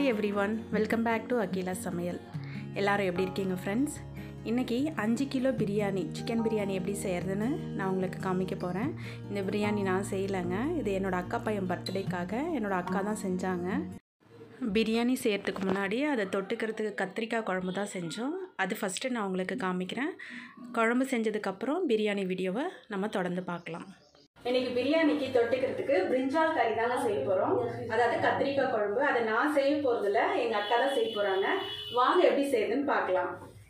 hi everyone welcome back to Akila சமையல் எல்லாரும் எப்படி இருக்கீங்க ஃப்ரெண்ட்ஸ் இன்றைக்கி அஞ்சு கிலோ பிரியாணி சிக்கன் பிரியாணி எப்படி செய்கிறதுன்னு நான் உங்களுக்கு காமிக்க போகிறேன் இந்த பிரியாணி நான் செய்யலைங்க இது என்னோடய அக்கா பையன் பர்த்டேக்காக என்னோடய அக்கா தான் செஞ்சாங்க பிரியாணி செய்கிறதுக்கு முன்னாடி அதை தொட்டுக்கிறதுக்கு கத்திரிக்காய் குழம்பு தான் செஞ்சோம் அது ஃபஸ்ட்டு நான் உங்களுக்கு காமிக்கிறேன் குழம்பு செஞ்சதுக்கப்புறம் பிரியாணி வீடியோவை நம்ம தொடர்ந்து பார்க்கலாம் இன்னைக்கு பிரியாணிக்கு தொட்டுக்கிறதுக்கு பிரிஞ்சால் கறி தாங்க செய்ய போகிறோம் அதாவது கத்திரிக்காய் குழம்பு அதை நான் செய்ய போகிறதில்ல எங்கள் அக்கா தான் செய்ய போகிறாங்க வாங்க எப்படி செய்யுதுன்னு பார்க்கலாம்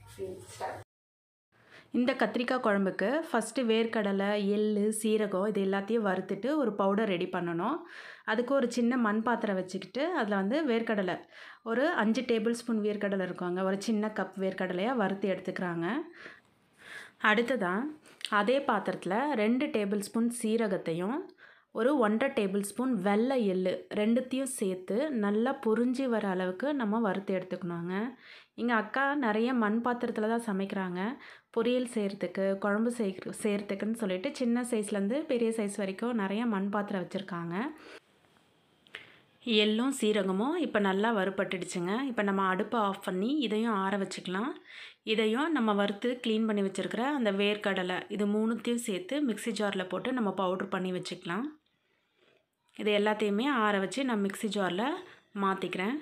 இந்த கத்திரிக்காய் குழம்புக்கு ஃபஸ்ட்டு வேர்க்கடலை எள் சீரகம் இது எல்லாத்தையும் வறுத்துட்டு ஒரு பவுடர் ரெடி பண்ணணும் அதுக்கு ஒரு சின்ன மண் பாத்திரம் வச்சுக்கிட்டு அதில் வந்து வேர்க்கடலை ஒரு அஞ்சு டேபிள் ஸ்பூன் வேர்க்கடலை இருக்குவாங்க ஒரு சின்ன கப் வேர்க்கடலையாக வறுத்து எடுத்துக்கிறாங்க அடுத்ததான் அதே பாத்திரத்தில் ரெண்டு டேபிள் ஸ்பூன் சீரகத்தையும் ஒரு ஒன்றரை டேபிள் ஸ்பூன் வெள்ளை எள்ளு ரெண்டுத்தையும் சேர்த்து நல்லா பொரிஞ்சு வர அளவுக்கு நம்ம வறுத்து எடுத்துக்கணுங்க எங்கள் அக்கா நிறைய மண் பாத்திரத்தில் தான் சமைக்கிறாங்க பொரியல் செய்கிறதுக்கு குழம்பு செய் செய்கிறதுக்குன்னு சொல்லிட்டு சின்ன சைஸ்லேருந்து பெரிய சைஸ் வரைக்கும் நிறைய மண் பாத்திரம் வச்சுருக்காங்க எள்ளும் சீரகமும் இப்போ நல்லா வறுபட்டுடுச்சுங்க இப்போ நம்ம அடுப்பை ஆஃப் பண்ணி இதையும் ஆற வச்சுக்கலாம் இதையும் நம்ம வறுத்து க்ளீன் பண்ணி வச்சுருக்கிற அந்த வேர்க்கடலை இது மூணுத்தையும் சேர்த்து மிக்ஸி ஜாரில் போட்டு நம்ம பவுட்ரு பண்ணி வச்சுக்கலாம் இது எல்லாத்தையுமே ஆற வச்சு நான் மிக்ஸி ஜாரில் மாற்றிக்கிறேன்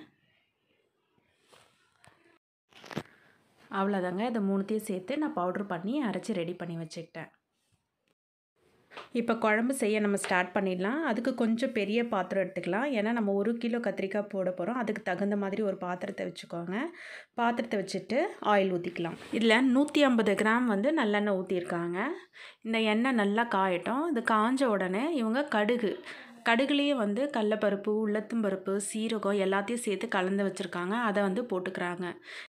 அவ்வளோதாங்க இதை மூணுத்தையும் சேர்த்து நான் பவுட்ரு பண்ணி அரைச்சி ரெடி பண்ணி வச்சுக்கிட்டேன் இப்போ குழம்பு செய்ய நம்ம ஸ்டார்ட் பண்ணிடலாம் அதுக்கு கொஞ்சம் பெரிய பாத்திரம் எடுத்துக்கலாம் ஏன்னா நம்ம ஒரு கிலோ கத்திரிக்காய் போட போகிறோம் அதுக்கு தகுந்த மாதிரி ஒரு பாத்திரத்தை வச்சுக்கோங்க பாத்திரத்தை வச்சுட்டு ஆயில் ஊற்றிக்கலாம் இதில் நூற்றி ஐம்பது கிராம் வந்து நல்லெண்ணெய் ஊற்றிருக்காங்க இந்த எண்ணெய் நல்லா காயட்டும் இது காஞ்ச உடனே இவங்க கடுகு கடுகுலேயே வந்து கடலப்பருப்பு உளுத்தம்பருப்பு சீரகம் எல்லாத்தையும் சேர்த்து கலந்து வச்சுருக்காங்க அதை வந்து போட்டுக்கிறாங்க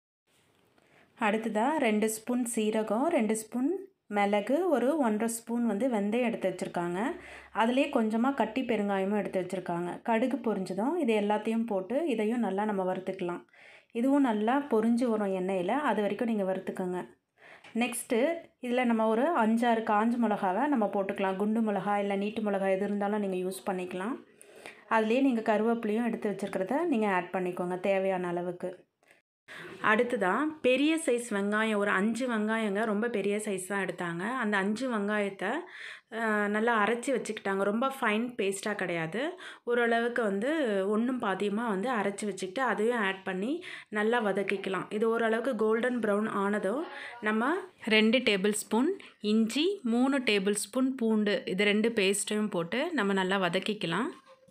அடுத்ததாக ரெண்டு ஸ்பூன் சீரகம் ரெண்டு ஸ்பூன் மிளகு ஒரு ஒன்றரை ஸ்பூன் வந்து வெந்தயம் எடுத்து வச்சுருக்காங்க அதுலேயே கொஞ்சமாக கட்டி பெருங்காயமும் எடுத்து வச்சுருக்காங்க கடுகு பொரிஞ்சதும் இது எல்லாத்தையும் போட்டு இதையும் நல்லா நம்ம வறுத்துக்கலாம் இதுவும் நல்லா பொரிஞ்சு வரும் எண்ணெயில் அது வரைக்கும் நீங்கள் வறுத்துக்கோங்க நெக்ஸ்ட்டு இதில் நம்ம ஒரு அஞ்சாறு காஞ்ச மிளகாவை நம்ம போட்டுக்கலாம் குண்டு மிளகா இல்லை நீட்டு மிளகா எது இருந்தாலும் நீங்கள் யூஸ் பண்ணிக்கலாம் அதுலேயே நீங்கள் கருவேப்பிலையும் எடுத்து வச்சுருக்கிறத நீங்கள் ஆட் பண்ணிக்கோங்க தேவையான அளவுக்கு அடுத்ததான் பெரிய சைஸ் வெங்காயம் ஒரு அஞ்சு வெங்காயங்க ரொம்ப பெரிய சைஸ் தான் எடுத்தாங்க அந்த அஞ்சு வெங்காயத்தை நல்லா அரைச்சி வச்சுக்கிட்டாங்க ரொம்ப ஃபைன் பேஸ்ட்டாக கிடையாது ஓரளவுக்கு வந்து ஒன்றும் பாதியமாக வந்து அரைச்சி வச்சுக்கிட்டு அதையும் ஆட் பண்ணி நல்லா வதக்கிக்கலாம் இது ஓரளவுக்கு கோல்டன் ப்ரௌன் ஆனதும் நம்ம ரெண்டு டேபிள் ஸ்பூன் இஞ்சி மூணு டேபிள் ஸ்பூன் பூண்டு இது ரெண்டு பேஸ்ட்டையும் போட்டு நம்ம நல்லா வதக்கிக்கலாம்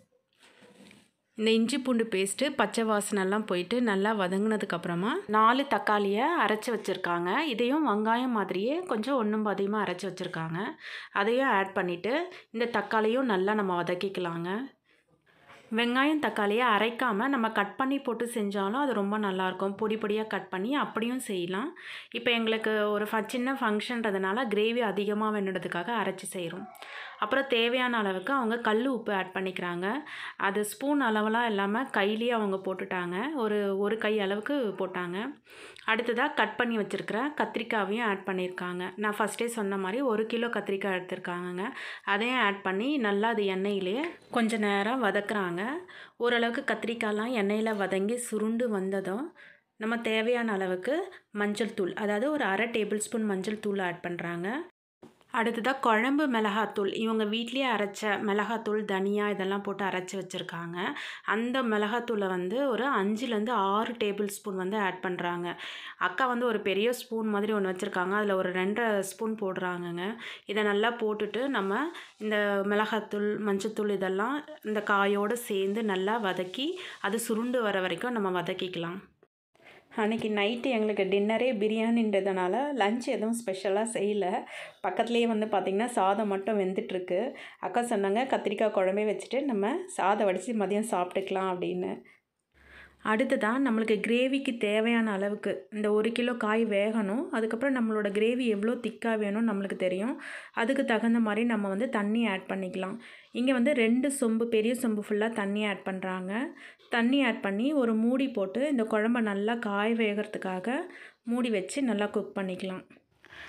இந்த இஞ்சி பூண்டு பேஸ்ட்டு பச்சை வாசனைலாம் போயிட்டு நல்லா வதங்கினதுக்கப்புறமா நாலு தக்காளியை அரைச்சி வச்சுருக்காங்க இதையும் வெங்காயம் மாதிரியே கொஞ்சம் ஒன்றும் பாதியமாக அரைச்சி வச்சுருக்காங்க அதையும் ஆட் பண்ணிவிட்டு இந்த தக்காளியும் நல்லா நம்ம வதக்கிக்கலாங்க வெங்காயம் தக்காளியை அரைக்காமல் நம்ம கட் பண்ணி போட்டு செஞ்சாலும் அது ரொம்ப நல்லாயிருக்கும் பொடி பொடியாக கட் பண்ணி அப்படியும் செய்யலாம் இப்போ எங்களுக்கு ஒரு ஃப சின்ன ஃபங்க்ஷன்றதுனால கிரேவி அதிகமாக வேணுன்றதுக்காக அரைச்சி செய்கிறோம் அப்புறம் தேவையான அளவுக்கு அவங்க கல் உப்பு ஆட் பண்ணிக்கிறாங்க அது ஸ்பூன் அளவெலாம் இல்லாமல் கையிலேயே அவங்க போட்டுட்டாங்க ஒரு ஒரு கை அளவுக்கு போட்டாங்க அடுத்ததாக கட் பண்ணி வச்சுருக்கிற கத்திரிக்காவையும் ஆட் பண்ணியிருக்காங்க நான் ஃபஸ்ட்டே சொன்ன மாதிரி ஒரு கிலோ கத்திரிக்காய் எடுத்திருக்காங்கங்க அதையும் ஆட் பண்ணி நல்லா அது எண்ணெயிலேயே கொஞ்ச நேரம் வதக்குறாங்க ஓரளவுக்கு கத்திரிக்காய்லாம் எண்ணெயில் வதங்கி சுருண்டு வந்ததும் நம்ம தேவையான அளவுக்கு மஞ்சள் தூள் அதாவது ஒரு அரை டேபிள் ஸ்பூன் மஞ்சள் தூள் ஆட் பண்ணுறாங்க அடுத்ததாக குழம்பு மிளகாத்தூள் இவங்க வீட்லேயே அரைச்ச மிளகாத்தூள் தனியா இதெல்லாம் போட்டு அரைச்சி வச்சுருக்காங்க அந்த மிளகாத்தூளை வந்து ஒரு அஞ்சுலேருந்து ஆறு டேபிள் ஸ்பூன் வந்து ஆட் பண்ணுறாங்க அக்கா வந்து ஒரு பெரிய ஸ்பூன் மாதிரி ஒன்று வச்சுருக்காங்க அதில் ஒரு ரெண்டரை ஸ்பூன் போடுறாங்கங்க இதை நல்லா போட்டுட்டு நம்ம இந்த மிளகாத்தூள் மஞ்சத்தூள் இதெல்லாம் இந்த காயோடு சேர்ந்து நல்லா வதக்கி அது சுருண்டு வர வரைக்கும் நம்ம வதக்கிக்கலாம் அன்றைக்கி நைட்டு எங்களுக்கு டின்னரே பிரியாணின்றதுனால லஞ்ச் எதுவும் ஸ்பெஷலாக செய்யலை பக்கத்துலேயே வந்து பார்த்திங்கன்னா சாதம் மட்டும் வெந்துட்டுருக்கு அக்கா சொன்னாங்க கத்திரிக்காய் குழம்பே வச்சுட்டு நம்ம சாதம் வடித்து மதியம் சாப்பிட்டுக்கலாம் அப்படின்னு அடுத்ததான் நம்மளுக்கு கிரேவிக்கு தேவையான அளவுக்கு இந்த ஒரு கிலோ காய் வேகணும் அதுக்கப்புறம் நம்மளோட கிரேவி எவ்வளோ திக்காக வேணும்னு நம்மளுக்கு தெரியும் அதுக்கு தகுந்த மாதிரி நம்ம வந்து தண்ணி ஆட் பண்ணிக்கலாம் இங்கே வந்து ரெண்டு சொம்பு பெரிய சொம்பு ஃபுல்லாக தண்ணி ஆட் பண்ணுறாங்க தண்ணி ஆட் பண்ணி ஒரு மூடி போட்டு இந்த குழம்ப நல்லா காய வேகிறதுக்காக மூடி வச்சு நல்லா குக் பண்ணிக்கலாம்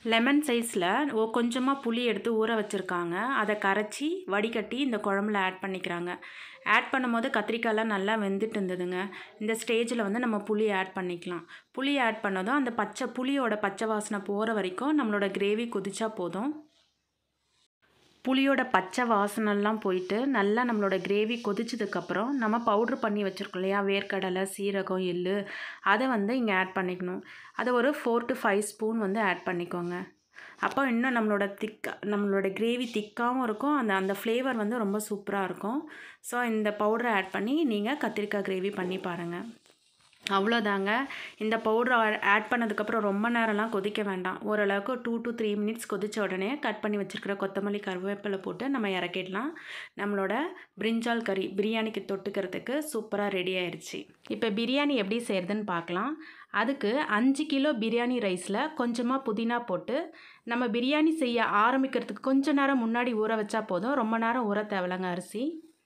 லெமன் சைஸில் ஓ கொஞ்சமாக புளி எடுத்து ஊற வச்சுருக்காங்க அதை கரைச்சி வடிகட்டி இந்த குழம்புல ஆட் பண்ணிக்கிறாங்க ஆட் பண்ணும்போது கத்திரிக்காயெலாம் நல்லா வெந்துட்டு இருந்ததுங்க இந்த ஸ்டேஜில் வந்து நம்ம புளி ஆட் பண்ணிக்கலாம் புளி ஆட் பண்ணதும் அந்த பச்சை புளியோட பச்சை வாசனை போகிற வரைக்கும் நம்மளோட கிரேவி கொதிச்சா போதும் புளியோட பச்சை வாசனைலாம் போயிட்டு நல்லா நம்மளோட கிரேவி கொதிச்சதுக்கப்புறம் நம்ம பவுட்ரு பண்ணி வச்சுருக்கோம் இல்லையா வேர்க்கடலை சீரகம் எள்ளு அதை வந்து இங்கே ஆட் பண்ணிக்கணும் அதை ஒரு ஃபோர் டு ஃபைவ் ஸ்பூன் வந்து ஆட் பண்ணிக்கோங்க அப்போ இன்னும் நம்மளோட திக்கா நம்மளோட கிரேவி திக்காகவும் இருக்கும் அந்த அந்த ஃப்ளேவர் வந்து ரொம்ப சூப்பராக இருக்கும் ஸோ இந்த பவுடரை ஆட் பண்ணி நீங்கள் கத்திரிக்காய் கிரேவி பண்ணி பாருங்கள் அவ்வளோதாங்க இந்த பவுட்ரு ஆட் பண்ணதுக்கப்புறம் ரொம்ப நேரம்லாம் கொதிக்க வேண்டாம் ஓரளவுக்கு டூ டு த்ரீ மினிட்ஸ் கொதித்த உடனே கட் பண்ணி வச்சுருக்கிற கொத்தமல்லி கருவேப்பிலை போட்டு நம்ம இறக்கிடலாம் நம்மளோட பிரிஞ்சால் கறி பிரியாணிக்கு தொட்டுக்கிறதுக்கு சூப்பராக ரெடி ஆயிடுச்சு இப்போ பிரியாணி எப்படி செய்கிறதுன்னு பார்க்கலாம் அதுக்கு அஞ்சு கிலோ பிரியாணி ரைஸில் கொஞ்சமாக புதினா போட்டு நம்ம பிரியாணி செய்ய ஆரம்பிக்கிறதுக்கு கொஞ்ச நேரம் முன்னாடி ஊற வச்சா போதும் ரொம்ப நேரம் ஊற தேவையில்லைங்க அரிசி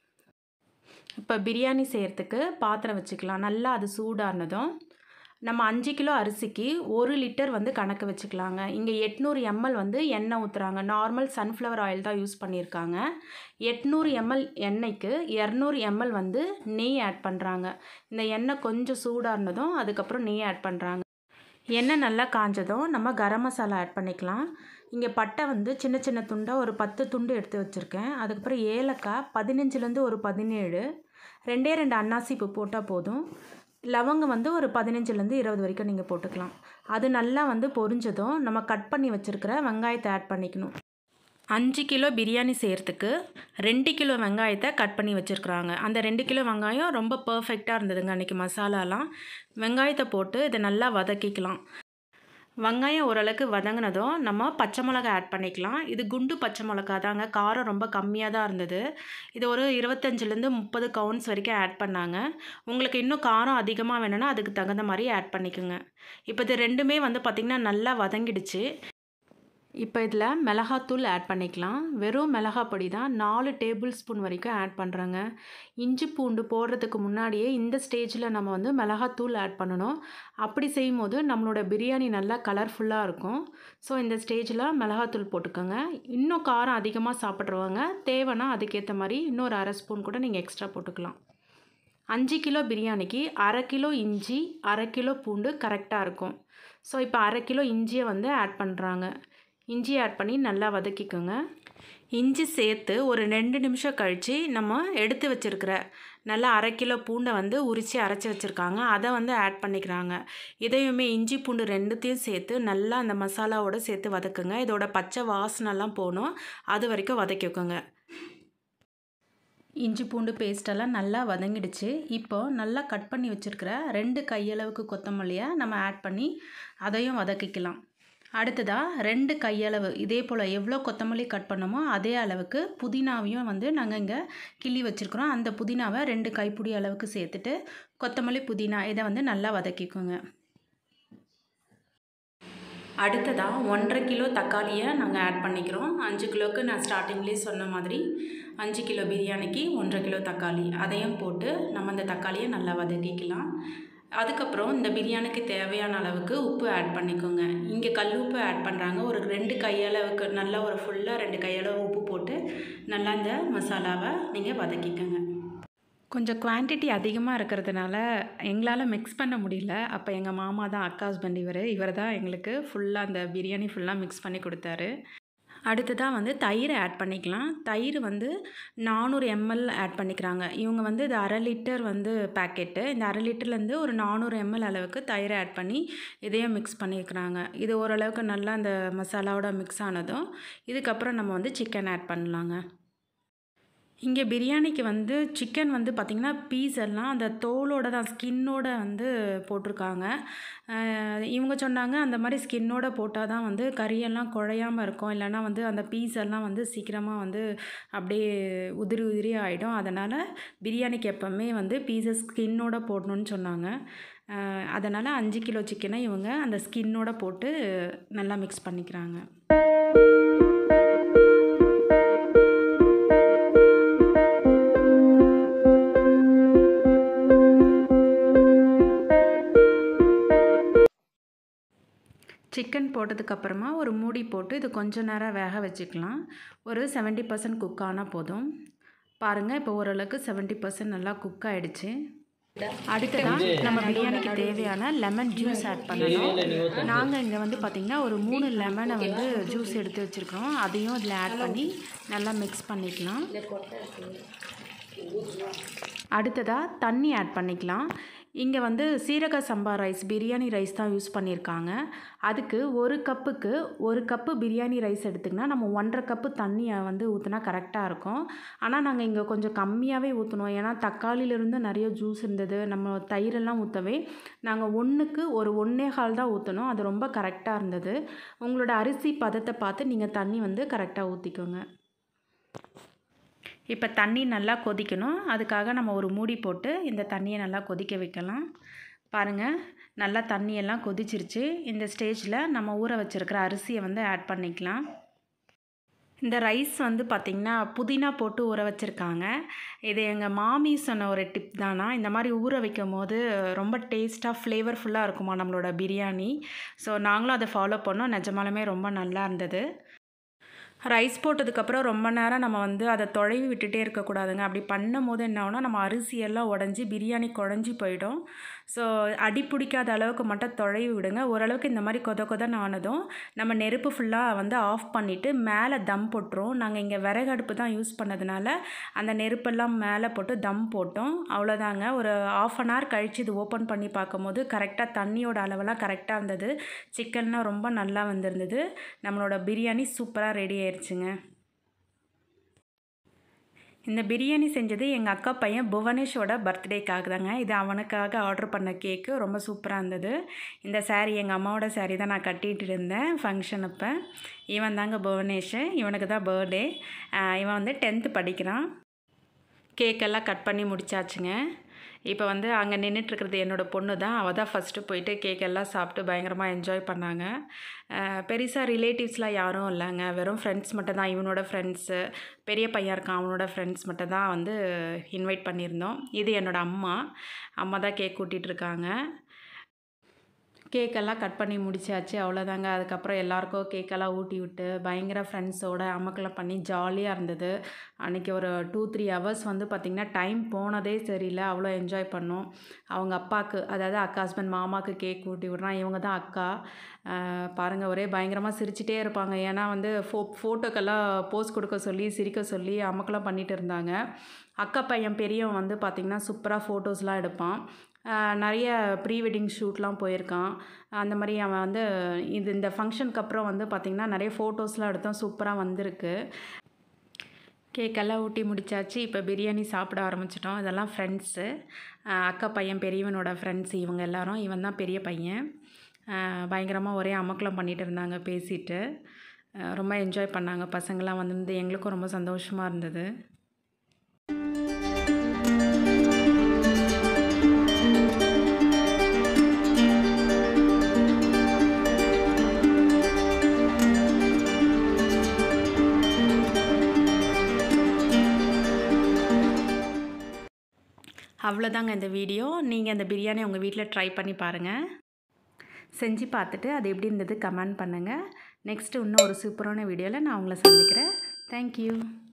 இப்போ பிரியாணி செய்கிறதுக்கு பாத்திரம் வச்சுக்கலாம் நல்லா அது சூடானதும் நம்ம அஞ்சு கிலோ அரிசிக்கு ஒரு லிட்டர் வந்து கணக்கு வச்சுக்கலாங்க இங்கே எட்நூறு எம்எல் வந்து எண்ணெய் ஊற்றுறாங்க நார்மல் சன்ஃப்ளவர் ஆயில் தான் யூஸ் பண்ணியிருக்காங்க எட்நூறு எம்எல் எண்ணெய்க்கு இரநூறு எம்எல் வந்து நெய் ஆட் பண்ணுறாங்க இந்த எண்ணெய் கொஞ்சம் சூடானதும் அதுக்கப்புறம் நெய் ஆட் பண்ணுறாங்க எண்ணெய் நல்லா காஞ்சதும் நம்ம கரம் மசாலா ஆட் பண்ணிக்கலாம் இங்கே பட்டை வந்து சின்ன சின்ன துண்டாக ஒரு பத்து துண்டு எடுத்து வச்சுருக்கேன் அதுக்கப்புறம் ஏலக்காய் பதினஞ்சுலேருந்து ஒரு பதினேழு ரெண்டே ரெண்டு அன்னாசி பூ போட்டால் போதும் லவங்கம் வந்து ஒரு பதினஞ்சுலேருந்து இருபது வரைக்கும் நீங்கள் போட்டுக்கலாம் அது நல்லா வந்து பொரிஞ்சதும் நம்ம கட் பண்ணி வச்சுருக்கிற வெங்காயத்தை ஆட் பண்ணிக்கணும் அஞ்சு கிலோ பிரியாணி செய்கிறதுக்கு ரெண்டு கிலோ வெங்காயத்தை கட் பண்ணி வச்சுருக்குறாங்க அந்த ரெண்டு கிலோ வெங்காயம் ரொம்ப பர்ஃபெக்டாக இருந்ததுங்க அன்றைக்கி மசாலாலாம் வெங்காயத்தை போட்டு இதை நல்லா வதக்கிக்கலாம் வெங்காயம் ஓரளவுக்கு வதங்கினதும் நம்ம பச்சை மிளகா ஆட் பண்ணிக்கலாம் இது குண்டு பச்சை மிளகா தாங்க காரம் ரொம்ப கம்மியாக தான் இருந்தது இது ஒரு இருபத்தஞ்சிலேருந்து முப்பது கவுன்ஸ் வரைக்கும் ஆட் பண்ணாங்க உங்களுக்கு இன்னும் காரம் அதிகமாக வேணும்னா அதுக்கு தகுந்த மாதிரி ஆட் பண்ணிக்கோங்க இப்போ இது ரெண்டுமே வந்து பார்த்திங்கன்னா நல்லா வதங்கிடுச்சு இப்போ இதில் மிளகாத்தூள் ஆட் பண்ணிக்கலாம் வெறும் மிளகா பொடி தான் நாலு டேபிள் ஸ்பூன் வரைக்கும் ஆட் பண்ணுறேங்க இஞ்சி பூண்டு போடுறதுக்கு முன்னாடியே இந்த ஸ்டேஜில் நம்ம வந்து மிளகாத்தூள் ஆட் பண்ணணும் அப்படி செய்யும் போது நம்மளோட பிரியாணி நல்லா கலர்ஃபுல்லாக இருக்கும் ஸோ இந்த ஸ்டேஜில் மிளகாத்தூள் போட்டுக்கோங்க இன்னும் காரம் அதிகமாக சாப்பிட்றவங்க தேவைன்னா அதுக்கேற்ற மாதிரி இன்னொரு அரை ஸ்பூன் கூட நீங்கள் எக்ஸ்ட்ரா போட்டுக்கலாம் அஞ்சு கிலோ பிரியாணிக்கு அரை கிலோ இஞ்சி அரை கிலோ பூண்டு கரெக்டாக இருக்கும் ஸோ இப்போ அரை கிலோ இஞ்சியை வந்து ஆட் பண்ணுறாங்க இஞ்சி ஆட் பண்ணி நல்லா வதக்கிக்கோங்க இஞ்சி சேர்த்து ஒரு ரெண்டு நிமிஷம் கழித்து நம்ம எடுத்து வச்சுருக்கிற நல்லா அரை கிலோ பூண்டை வந்து உரித்து அரைச்சி வச்சுருக்காங்க அதை வந்து ஆட் பண்ணிக்கிறாங்க இதையுமே இஞ்சி பூண்டு ரெண்டுத்தையும் சேர்த்து நல்லா அந்த மசாலாவோடு சேர்த்து வதக்குங்க இதோட பச்சை வாசனைலாம் போகணும் அது வரைக்கும் வதக்கிக்கோங்க இஞ்சி பூண்டு பேஸ்டெல்லாம் நல்லா வதங்கிடுச்சு இப்போது நல்லா கட் பண்ணி வச்சுருக்கிற ரெண்டு கையளவுக்கு கொத்தமல்லியை நம்ம ஆட் பண்ணி அதையும் வதக்கிக்கலாம் அடுத்ததாக ரெண்டு கையளவு இதே போல் எவ்வளோ கொத்தமல்லி கட் பண்ணோமோ அதே அளவுக்கு புதினாவையும் வந்து நாங்கள் இங்கே கிள்ளி வச்சுருக்குறோம் அந்த புதினாவை ரெண்டு கைப்பிடி அளவுக்கு சேர்த்துட்டு கொத்தமல்லி புதினா இதை வந்து நல்லா வதக்கிக்கோங்க அடுத்ததாக ஒன்றரை கிலோ தக்காளியை நாங்கள் ஆட் பண்ணிக்கிறோம் அஞ்சு கிலோவுக்கு நான் ஸ்டார்டிங்லேயே சொன்ன மாதிரி அஞ்சு கிலோ பிரியாணிக்கு ஒன்றரை கிலோ தக்காளி அதையும் போட்டு நம்ம அந்த தக்காளியை நல்லா வதக்கிக்கலாம் அதுக்கப்புறம் இந்த பிரியாணிக்கு தேவையான அளவுக்கு உப்பு ஆட் பண்ணிக்கோங்க இங்கே கல் உப்பு ஆட் பண்ணுறாங்க ஒரு ரெண்டு கையளவுக்கு நல்லா ஒரு ஃபுல்லாக ரெண்டு கையளவு உப்பு போட்டு நல்லா இந்த மசாலாவை நீங்கள் வதக்கிக்கோங்க கொஞ்சம் குவான்டிட்டி அதிகமாக இருக்கிறதுனால எங்களால் மிக்ஸ் பண்ண முடியல அப்போ எங்கள் மாமா தான் அக்கா ஹஸ்பண்ட் இவர் இவர் தான் எங்களுக்கு ஃபுல்லாக அந்த பிரியாணி ஃபுல்லாக மிக்ஸ் பண்ணி கொடுத்தாரு அடுத்ததாக வந்து தயிர் ஆட் பண்ணிக்கலாம் தயிர் வந்து நானூறு எம்எல் ஆட் பண்ணிக்கிறாங்க இவங்க வந்து இது அரை லிட்டர் வந்து பேக்கெட்டு இந்த அரை லிட்டர்லேருந்து ஒரு நானூறு எம்எல் அளவுக்கு தயிர் ஆட் பண்ணி இதையும் மிக்ஸ் பண்ணிக்கிறாங்க இது ஓரளவுக்கு நல்லா அந்த மசாலாவோட மிக்ஸ் ஆனதும் இதுக்கப்புறம் நம்ம வந்து சிக்கன் ஆட் பண்ணலாங்க இங்கே பிரியாணிக்கு வந்து சிக்கன் வந்து பார்த்திங்கன்னா பீஸ் எல்லாம் அந்த தோலோட தான் ஸ்கின்னோட வந்து போட்டிருக்காங்க இவங்க சொன்னாங்க அந்த மாதிரி ஸ்கின்னோட போட்டால் தான் வந்து கறியெல்லாம் குழையாமல் இருக்கும் இல்லைன்னா வந்து அந்த பீஸ் எல்லாம் வந்து சீக்கிரமாக வந்து அப்படியே உதிரி உதிரி ஆகிடும் அதனால் பிரியாணிக்கு எப்போவுமே வந்து பீசஸ் ஸ்கின்னோட போடணும்னு சொன்னாங்க அதனால் அஞ்சு கிலோ சிக்கனை இவங்க அந்த ஸ்கின்னோட போட்டு நல்லா மிக்ஸ் பண்ணிக்கிறாங்க சிக்கன் போட்டதுக்கப்புறமா ஒரு மூடி போட்டு இது கொஞ்ச நேரம் வேக வச்சுக்கலாம் ஒரு செவன்ட்டி பர்சன்ட் குக் ஆனால் போதும் பாருங்கள் இப்போ ஓரளவுக்கு செவன்ட்டி பர்சன்ட் நல்லா குக் ஆகிடுச்சு அடுத்ததான் நம்ம பிரியாணிக்கு தேவையான லெமன் ஜூஸ் ஆட் பண்ணணும் நாங்கள் இங்கே வந்து பார்த்திங்கன்னா ஒரு மூணு லெமனை வந்து ஜூஸ் எடுத்து வச்சுருக்கோம் அதையும் இதில் ஆட் பண்ணி நல்லா மிக்ஸ் பண்ணிக்கலாம் அடுத்ததாக தண்ணி ஆட் பண்ணிக்கலாம் இங்கே வந்து சீரக சம்பா ரைஸ் பிரியாணி ரைஸ் தான் யூஸ் பண்ணியிருக்காங்க அதுக்கு ஒரு கப்புக்கு ஒரு கப்பு பிரியாணி ரைஸ் எடுத்திங்கன்னா நம்ம ஒன்றரை கப்பு தண்ணியை வந்து ஊற்றினா கரெக்டாக இருக்கும் ஆனால் நாங்கள் இங்கே கொஞ்சம் கம்மியாகவே ஊற்றணும் ஏன்னா தக்காளியிலேருந்து நிறைய ஜூஸ் இருந்தது நம்ம தயிரெல்லாம் ஊற்றவே நாங்கள் ஒன்றுக்கு ஒரு ஒன்றே கால் தான் ஊற்றணும் அது ரொம்ப கரெக்டாக இருந்தது உங்களோட அரிசி பதத்தை பார்த்து நீங்கள் தண்ணி வந்து கரெக்டாக ஊற்றிக்கோங்க இப்போ தண்ணி நல்லா கொதிக்கணும் அதுக்காக நம்ம ஒரு மூடி போட்டு இந்த தண்ணியை நல்லா கொதிக்க வைக்கலாம் பாருங்கள் நல்லா தண்ணியெல்லாம் கொதிச்சிருச்சு இந்த ஸ்டேஜில் நம்ம ஊற வச்சுருக்கிற அரிசியை வந்து ஆட் பண்ணிக்கலாம் இந்த ரைஸ் வந்து பார்த்திங்கன்னா புதினா போட்டு ஊற வச்சுருக்காங்க இது எங்கள் மாமி சொன்ன ஒரு டிப் தானா இந்த மாதிரி ஊற வைக்கும் போது ரொம்ப டேஸ்ட்டாக ஃப்ளேவர்ஃபுல்லாக இருக்குமா நம்மளோட பிரியாணி ஸோ நாங்களும் அதை ஃபாலோ பண்ணோம் நிஜமாலுமே ரொம்ப நல்லா இருந்தது ரைஸ் போட்டதுக்கப்புறம் ரொம்ப நேரம் நம்ம வந்து அதை தொலைவி விட்டுட்டே இருக்கக்கூடாதுங்க அப்படி பண்ணும் போது என்ன ஆகும்னா நம்ம அரிசியெல்லாம் உடஞ்சி பிரியாணி குழஞ்சி போயிடும் ஸோ அடி பிடிக்காத அளவுக்கு மட்டும் தொலைவி விடுங்க ஓரளவுக்கு இந்த மாதிரி கொத கொதன்னு ஆனதும் நம்ம நெருப்பு ஃபுல்லாக வந்து ஆஃப் பண்ணிவிட்டு மேலே தம் போட்டுரும் நாங்கள் இங்கே விறகு அடுப்பு தான் யூஸ் பண்ணதுனால அந்த நெருப்பெல்லாம் மேலே போட்டு தம் போட்டோம் அவ்வளோதாங்க ஒரு ஆஃப் அன் ஹவர் கழித்து இது ஓப்பன் பண்ணி பார்க்கும்போது கரெக்டாக தண்ணியோட அளவெல்லாம் கரெக்டாக இருந்தது சிக்கன்லாம் ரொம்ப நல்லா வந்திருந்தது நம்மளோட பிரியாணி சூப்பராக ரெடி ஆயிடுச்சுங்க இந்த பிரியாணி செஞ்சது எங்கள் அக்கா பையன் புவனேஷோட பர்த்டேக்காக தாங்க இது அவனுக்காக ஆர்டர் பண்ண கேக்கு ரொம்ப சூப்பராக இருந்தது இந்த சாரீ எங்கள் அம்மாவோட சாரீ தான் நான் கட்டிகிட்டு இருந்தேன் ஃபங்க்ஷன் அப்போ இவன் தாங்க புவனேஷ் இவனுக்கு தான் பர்த்டே இவன் வந்து டென்த்து படிக்கிறான் கேக்கெல்லாம் கட் பண்ணி முடிச்சாச்சுங்க இப்போ வந்து அங்கே நின்றுட்டுருக்கிறது என்னோடய பொண்ணு தான் அவள் தான் ஃபஸ்ட்டு போயிட்டு கேக் எல்லாம் சாப்பிட்டு பயங்கரமாக என்ஜாய் பண்ணாங்க பெருசாக ரிலேட்டிவ்ஸ்லாம் யாரும் இல்லைங்க வெறும் ஃப்ரெண்ட்ஸ் மட்டும் தான் இவனோட ஃப்ரெண்ட்ஸு பெரிய பையன் இருக்கான் அவனோட ஃப்ரெண்ட்ஸ் மட்டும் தான் வந்து இன்வைட் பண்ணியிருந்தோம் இது என்னோடய அம்மா அம்மா தான் கேக் கூட்டிகிட்ருக்காங்க கேக்கெல்லாம் கட் பண்ணி முடிச்சாச்சு அவ்வளோதாங்க அதுக்கப்புறம் எல்லாருக்கும் கேக்கெல்லாம் ஊட்டி விட்டு பயங்கர ஃப்ரெண்ட்ஸோட அமக்கெல்லாம் பண்ணி ஜாலியாக இருந்தது அன்றைக்கி ஒரு டூ த்ரீ ஹவர்ஸ் வந்து பார்த்திங்கன்னா டைம் போனதே சரியில்லை அவ்வளோ என்ஜாய் பண்ணோம் அவங்க அப்பாவுக்கு அதாவது அக்கா ஹஸ்பண்ட் மாமாவுக்கு கேக் ஊட்டி விட்றான் இவங்க தான் அக்கா பாருங்கள் ஒரே பயங்கரமாக சிரிச்சிட்டே இருப்பாங்க ஏன்னா வந்து ஃபோ ஃபோட்டோக்கெல்லாம் போஸ் கொடுக்க சொல்லி சிரிக்க சொல்லி அமக்கெல்லாம் பண்ணிகிட்டு இருந்தாங்க அக்கா பையன் பெரியவன் வந்து பார்த்திங்கன்னா சூப்பராக ஃபோட்டோஸ்லாம் எடுப்பான் நிறைய ப்ரீ வெட்டிங் ஷூட்லாம் போயிருக்கான் அந்த மாதிரி அவன் வந்து இது இந்த ஃபங்க்ஷனுக்கு அப்புறம் வந்து பார்த்திங்கன்னா நிறைய ஃபோட்டோஸ்லாம் எடுத்தோம் சூப்பராக வந்திருக்கு கேக்கெல்லாம் ஊட்டி முடிச்சாச்சு இப்போ பிரியாணி சாப்பிட ஆரம்பிச்சிட்டோம் இதெல்லாம் ஃப்ரெண்ட்ஸு அக்கா பையன் பெரியவனோட ஃப்ரெண்ட்ஸ் இவங்க எல்லாரும் இவன் தான் பெரிய பையன் பயங்கரமாக ஒரே அமக்கலம் பண்ணிகிட்டு இருந்தாங்க பேசிட்டு ரொம்ப என்ஜாய் பண்ணாங்க பசங்களாம் வந்து எங்களுக்கும் ரொம்ப சந்தோஷமாக இருந்தது அவ்வளோதாங்க இந்த வீடியோ நீங்கள் இந்த பிரியாணி உங்கள் வீட்டில் ட்ரை பண்ணி பாருங்கள் செஞ்சு பார்த்துட்டு அது எப்படி இருந்தது கமெண்ட் பண்ணுங்கள் நெக்ஸ்ட்டு இன்னும் ஒரு சூப்பரான வீடியோவில் நான் உங்களை சந்திக்கிறேன் தேங்க்யூ